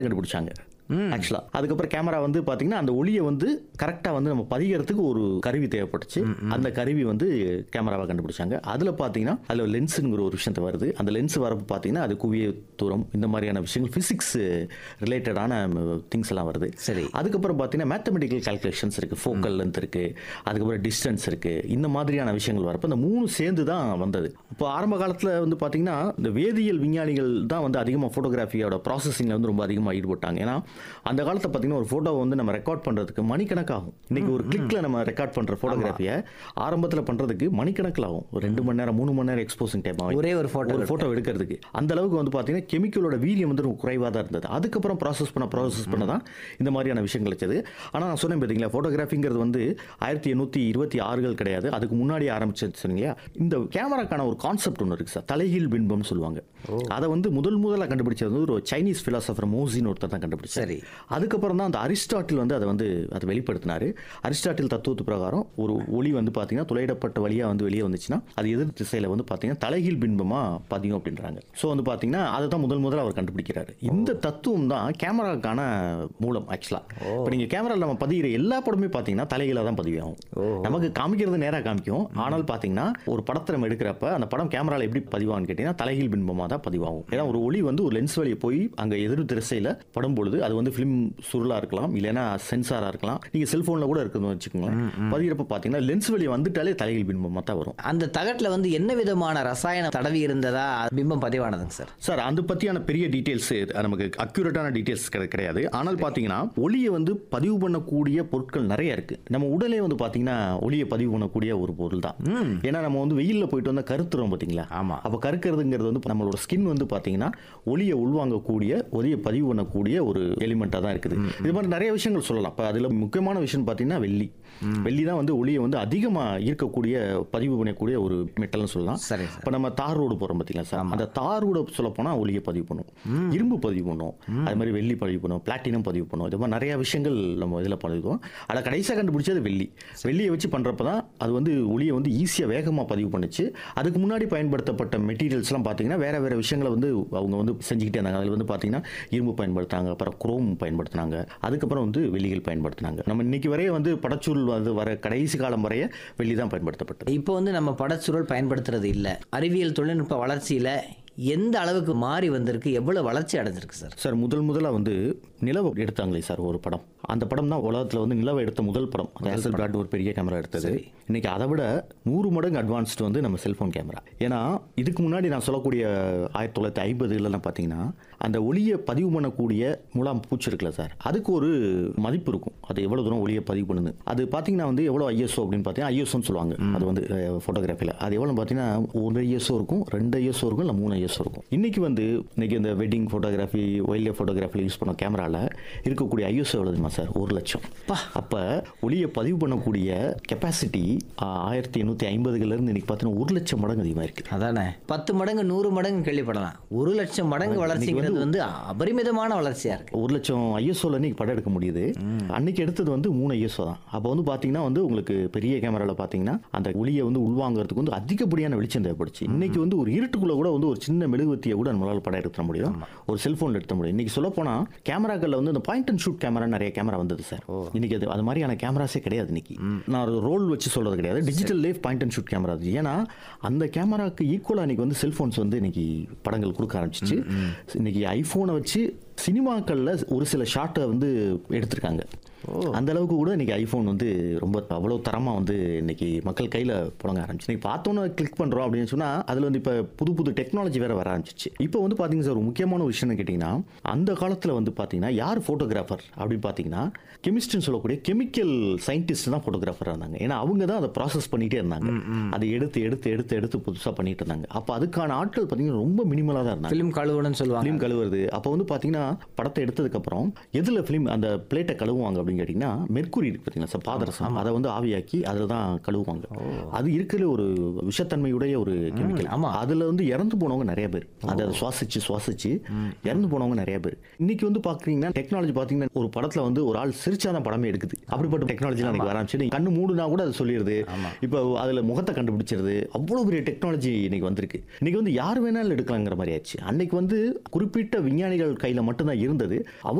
கண்டுபிடிச்சாங்க ஆக்சுவலா அதுக்கப்புறம் கேமரா வந்து பாத்தீங்கன்னா அந்த ஒளியை வந்து கரெக்டா வந்து நம்ம பதிகிறதுக்கு ஒரு கருவி தேவைப்பட்டுச்சு அந்த கருவி வந்து கேமராவை கண்டுபிடிச்சாங்க அதுல பாத்தீங்கன்னா அதுல லென்ஸுங்கிற ஒரு விஷயத்த வருது அந்த லென்ஸ் வரப்போ பாத்தீங்கன்னா அது குவிய தூரம் இந்த மாதிரியான விஷயங்கள் பிசிக்ஸ் ரிலேட்டடான திங்ஸ் எல்லாம் வருது சரி. அதுக்கப்புறம் பார்த்தீங்கன்னா மேத்தமெட்டிக்கல் கால்குலேஷன்ஸ் இருக்கு ஃபோக்கல் லென்த் இருக்கு அதுக்கப்புறம் டிஸ்டன்ஸ் இருக்கு இந்த மாதிரியான விஷயங்கள் வரப்போ இந்த மூணு சேர்ந்து தான் வந்தது இப்போ ஆரம்ப காலத்தில் வந்து பார்த்தீங்கன்னா இந்த வேதியியல் விஞ்ஞானிகள் தான் வந்து அதிகமாக ஃபோட்டோகிராஃபியோட ப்ராசஸிங்கில் வந்து ரொம்ப அதிகமாக ஈடுபட்டாங்க ஏன்னா அந்த காலத்தில் பார்த்தீங்கன்னா ஒரு ஃபோட்டோவை வந்து நம்ம ரெக்கார்ட் பண்ணுறதுக்கு மணிக்கணக்காகும் இன்னைக்கு ஒரு கிளிக்கில் நம்ம ரெக்கார்ட் பண்ணுற ஃபோட்டோகிராஃபியை ஆரம்பத்தில் பண்ணுறதுக்கு மணிக்கணக்கில் ஆகும் ஒரு ரெண்டு மணி நேரம் மூணு மணி நேரம் எக்ஸ்போசிங் டைம் ஆகும் ஒரே ஒரு photo ஒரு ஃபோட்டோ எடுக்கிறதுக்கு அந்த அளவுக்கு வந்து பார்த்தீங்கன்னா கெமிக்கலோட வீரியம் வந்து ரொம்ப குறைவாக தான் இருந்தது அதுக்கப்புறம் ப்ராசஸ் பண்ண ப்ராசஸ் பண்ண தான் இந்த மாதிரியான விஷயங்கள் வச்சது ஆனால் நான் சொன்னேன் பார்த்தீங்களா ஃபோட்டோகிராஃபிங்கிறது வந்து ஆயிரத்தி எண்ணூற்றி இருபத்தி ஆறுகள் கிடையாது அதுக்கு முன்னாடி ஆரம்பிச்சு சொன்னீங்க இந்த கேமராக்கான ஒரு கான்செப்ட் ஒன்று இருக்குது சார் தலைகீழ் பின்பம்னு சொல்லுவாங்க அதை வந்து முதல் முதல்ல கண்டுபிடிச்சது வந்து ஒரு சைனீஸ் பிலாசபர் மோசின்னு ஒருத்தர் தான் கண்டுபிடிச்சார் சரி. அதுக்கப்புறம் தான் அந்த அரிஸ்டாட்டில் வந்து அதை வந்து அதை வெளிப்படுத்தினாரு அரிஸ்டாட்டில் தத்துவத்து பிரகாரம் ஒரு ஒளி வந்து பார்த்தீங்கன்னா துளையிடப்பட்ட வழியாக வந்து வெளியே வந்துச்சுன்னா அது எதிர் திசையில் வந்து பார்த்தீங்கன்னா தலைகீழ் பின்பமாக பதியும் அப்படின்றாங்க ஸோ வந்து பார்த்தீங்கன்னா அதை தான் முதல் முதல்ல அவர் கண்டுபிடிக்கிறாரு இந்த தத்துவம் தான் கேமராக்கான மூலம் ஆக்சுவலாக இப்போ நீங்கள் கேமராவில் நம்ம பதிகிற எல்லா படமே பார்த்தீங்கன்னா தலைகீழாக தான் பதிவாகும் நமக்கு காமிக்கிறது நேராக காமிக்கும் ஆனால் பார்த்தீங்கன்னா ஒரு படத்தை நம்ம எடுக்கிறப்ப அந்த படம் கேமராவில் எப்படி பதிவாகும்னு கேட்டிங்கன்னா தலைகீழ் பின்பமாக தான் பதிவாகும் ஏன்னா ஒரு ஒளி வந்து ஒரு லென்ஸ் வழியை போய் அங்கே எதிர் திசையில் படும் பொழுது அது வந்து ஃபிலிம் சுருளாக இருக்கலாம் இல்லைன்னா சென்சாராக இருக்கலாம் நீங்கள் செல்ஃபோனில் கூட இருக்குதுன்னு வச்சுக்கோங்களேன் பதிகிறப்ப பார்த்தீங்கன்னா லென்ஸ் வழி வந்துட்டாலே தலைகீழ் பின்பமாக தான் வரும் அந்த தகட்டில் வந்து என்ன விதமான ரசாயனம் தடவி இருந்ததா பிம்பம் பதிவானதுங்க சார் சார் அந்த பற்றியான பெரிய டீட்டெயில்ஸ் நமக்கு அக்யூரேட்டான டீட்டெயில்ஸ் கிடையாது ஆனால் பார்த்தீங்கன்னா ஒளியை வந்து பதிவு பண்ணக்கூடிய பொருட்கள் நிறைய இருக்கு நம்ம உடலே வந்து பார்த்தீங்கன்னா ஒளியை பதிவு பண்ணக்கூடிய ஒரு பொருள் தான் ஏன்னா நம்ம வந்து வெயிலில் போயிட்டு வந்தால் கருத்துறோம் பார்த்தீங்களா ஆமா. அப்போ கருக்கிறதுங்கிறது வந்து நம்மளோட ஸ்கின் வந்து பார்த்தீங்கன்னா ஒளியை உள்வாங்கக்கூடிய ஒளியை பதிவு பண்ணக்கூடிய ஒரு எலிமெண்ட்டாக தான் இருக்குது இது மாதிரி நிறைய விஷயங்கள் சொல்லலாம் இப்போ அதில் முக்கியமான விஷயம் பார்த்தீங்கன்னா வெள்ளி வெள்ளி தான் வந்து ஒளியை வந்து அதிகமாக ஈர்க்கக்கூடிய பதிவு பண்ணக்கூடிய ஒரு மெட்டல்னு சொல்லலாம் சரி சார் இப்போ நம்ம தார் ரோடு போகிறோம் பார்த்தீங்களா சார் அந்த தார் ரோடு சொல்ல போனால் ஒளியை பதிவு பண்ணும் இரும்பு பதிவு பண்ணும் அது மாதிரி வெள்ளி பதிவு பண்ணும் பிளாட்டினம் பதிவு பண்ணும் இது மாதிரி நிறைய விஷயங்கள் நம்ம இதில் பதிவுவோம் அதில் கடைசியாக கண்டுபிடிச்சது வெள்ளி வெள்ளியை வச்சு பண்ணுறப்ப தான் அது வந்து ஒளியை வந்து ஈஸியாக வேகமாக பதிவு பண்ணுச்சு அதுக்கு முன்னாடி பயன்படுத்தப்பட்ட மெட்டீரியல்ஸ்லாம் பார்த்தீங்கன்னா வேற வேற விஷயங்களை வந்து அவங்க வந்து செஞ்சுக்கிட்டே இருந்தாங்க அதில் வந்து பார்த்தீங்கன்னா இரும்பு பயன்படுத்தினாங்க அப்புறம் குரோம் பயன்படுத்தினாங்க அதுக்கப்புறம் வந்து வெள்ளிகள் பயன்படுத்தினாங்க நம்ம இன்னைக்கு வரைய வந்து படச்சூழல் வந்து வர கடைசி காலம் வரைய வெள்ளி தான் பயன்படுத்தப்பட்டது இப்போ வந்து நம்ம படச்சுருள் பயன்படுத்துறது இல்லை அறிவியல் தொழில்நுட்ப வளர்ச்சியில் எந்த அளவுக்கு மாறி வந்திருக்கு எவ்வளவு வளர்ச்சி அடைஞ்சிருக்கு சார் சார் முதல் முதலாக வந்து நிலவை எடுத்தாங்களே சார் ஒரு படம் அந்த படம் தான் உலகத்தில் வந்து நிலவை எடுத்த முதல் படம் ஹேசல் பிராட் ஒரு பெரிய கேமரா எடுத்தது இன்னைக்கு அதை விட நூறு மடங்கு அட்வான்ஸ்டு வந்து நம்ம செல்ஃபோன் கேமரா ஏன்னா இதுக்கு முன்னாடி நான் சொல்லக்கூடிய ஆயிரத்தி தொள்ளாயிரத்தி ஐம்பதுலலாம் பார்த்தீங்கன்னா அந்த ஒளியை பதிவு பண்ணக்கூடிய முலாம் பூச்சி இருக்குல்ல சார் அதுக்கு ஒரு மதிப்பு இருக்கும் அது எவ்வளோ தூரம் ஒளியை பதிவு பண்ணுது அது பார்த்தீங்கன்னா வந்து எவ்வளோ ஐஎஸ்ஓ அப்படின்னு பார்த்தீங்கன்னா ஐஎஸ்ஓன்னு சொல்லுவாங்க அது வந்து ஃபோட்டோகிராஃபியில் அது எவ்வளோ பார்த்தீங்கன்னா ஒரு ஐஎஸ்ஓ இருக்கும் ரெண்டு ஐஎஸ்ஓ இருக்கும் இல்லை மூணு ஐஎஸ்ஓ இருக்கும் இன்னைக்கு வந்து இன்னைக்கு இந்த வெட்டிங் ஃபோட்டோகிராஃபி வைல்ட் லைஃப் ஃபோட்டோகிராஃபியில் யூஸ் பண்ண கேமராவில் இருக்கக்கூடிய ஐஎஸ்ஓ எவ்வளோ தெரியுமா சார் ஒரு லட்சம் அப்போ ஒளியை பதிவு பண்ணக்கூடிய கெப்பாசிட்டி ஆயிரத்தி எண்ணூற்றி ஐம்பதுலேருந்து இன்னைக்கு பார்த்தீங்கன்னா ஒரு லட்சம் மடங்கு அதிகமாக இருக்குது அதானே பத்து மடங்கு நூறு மடங்கு கேள்விப்படலாம் ஒரு லட்சம் மடங்கு வளர்ச்சிங்கிறது வந்து அபரிமிதமான வளர்ச்சியா இருக்கு ஒரு லட்சம் ஐஎஸ்ஓல இன்னைக்கு படம் எடுக்க முடியுது அன்னைக்கு எடுத்தது வந்து மூணு ஐஎஸ்ஓ தான் அப்போ வந்து பார்த்தீங்கன்னா வந்து உங்களுக்கு பெரிய கேமராவில் பார்த்தீங்கன்னா அந்த ஒளியை வந்து உள்வாங்கிறதுக்கு வந்து அதிகப்படியான வெளிச்சம் தேவைப்படுச்சு இன்னைக்கு வந்து ஒரு இருட்டுக்குள்ள கூட வந்து ஒரு சின்ன மெழுகுவத்தியை கூட நம்மளால படம் எடுக்க முடியும் ஒரு செல்போன்ல எடுத்த முடியும் இன்னைக்கு சொல்ல போனா கேமராக்களில் வந்து இந்த பாயிண்ட் அண்ட் ஷூட் கேமரா நிறைய கேமரா வந்தது சார் இன்னைக்கு அது அது மாதிரியான கேமராஸே கிடையாது இன்னைக்கு நான் ஒரு ரோல் வச்சு சொல்றது கிடையாது digital life point and shoot camera அது ஏன்னா அந்த கேமராக்கு ஈக்குவலாக இன்னைக்கு வந்து செல்போன்ஸ் வந்து இன்னைக்கு படங்கள் கொடுக்க ஆரம்பிச்சிச்சு இன்னைக்கு ஐஃபோனை வச்சு சினிமாக்களில் ஒரு சில ஷாட்டை வந்து எடுத்திருக்காங்க அந்த அளவுக்கு கூட இன்னைக்கு ஐஃபோன் வந்து ரொம்ப அவ்வளோ தரமாக வந்து இன்னைக்கு மக்கள் கையில் புழங்க ஆரம்பிச்சு இன்னைக்கு பார்த்தோன்னே கிளிக் பண்ணுறோம் அப்படின்னு சொன்னால் அதில் வந்து இப்போ புது புது டெக்னாலஜி வேற வர ஆரம்பிச்சிச்சு இப்போ வந்து பார்த்தீங்கன்னா சார் ஒரு முக்கியமான ஒரு விஷயம் கேட்டிங்கன்னா அந்த காலத்தில் வந்து பார்த்தீங்கன்னா யார் ஃபோட்டோகிராஃபர் அப்படின்னு பார்த்தீங்கன்னா கெமிஸ்ட்ரின்னு சொல்லக்கூடிய கெமிக்கல் சயின்டிஸ்ட் தான் ஃபோட்டோகிராஃபராக இருந்தாங்க ஏன்னா அவங்க தான் அதை ப்ராசஸ் பண்ணிகிட்டே இருந்தாங்க அதை எடுத்து எடுத்து எடுத்து எடுத்து புதுசாக பண்ணிட்டு இருந்தாங்க அப்போ அதுக்கான ஆட்கள் பார்த்தீங்கன்னா ரொம்ப மினிமலாக தான் இருந்தாங்க ஃபிலிம் கழுவுன்னு சொல்லுவாங்க ஃபிலிம் கழுவுறது அப்போ வந்து பார்த்தீங்கன்னா படத்தை எடுத்ததுக்கப்புறம் எதில் ஃபிலிம் அந்த பிளேட்டை கழுவுவாங்க அப்படின்னு கேட்டிங்கன்னா மெர்க்குரி இருக்கு பார்த்தீங்களா சார் பாதரசம் அதை வந்து ஆவியாக்கி அதில் தான் கழுவுவாங்க அது இருக்கிற ஒரு விஷத்தன்மையுடைய ஒரு கெமிக்கல் ஆமா. அதில் வந்து இறந்து போனவங்க நிறைய பேர் அதை சுவாசிச்சு சுவாசிச்சு இறந்து போனவங்க நிறைய பேர் இன்னைக்கு வந்து பார்க்குறீங்கன்னா டெக்னாலஜி பார்த்தீங்கன்னா ஒரு படத்தில் வந்து வந்து ஒரு ஆள் சிரிச்சாதான் படமே எடுக்குது அப்படிப்பட்ட டெக்னாலஜி இன்னைக்கு வர ஆரம்பிச்சு நீங்க கண்ணு மூடுனா கூட அது சொல்லிடுது இப்போ அதுல முகத்தை கண்டுபிடிச்சிருது அவ்வளவு பெரிய டெக்னாலஜி இன்னைக்கு வந்திருக்கு இன்னைக்கு வந்து யார் வேணாலும் எடுக்கலாங்கிற மாதிரி ஆச்சு அன்னைக்கு வந்து குறிப்பிட்ட விஞ்ஞானிகள் கையில மட்டும்தான் இருந்தது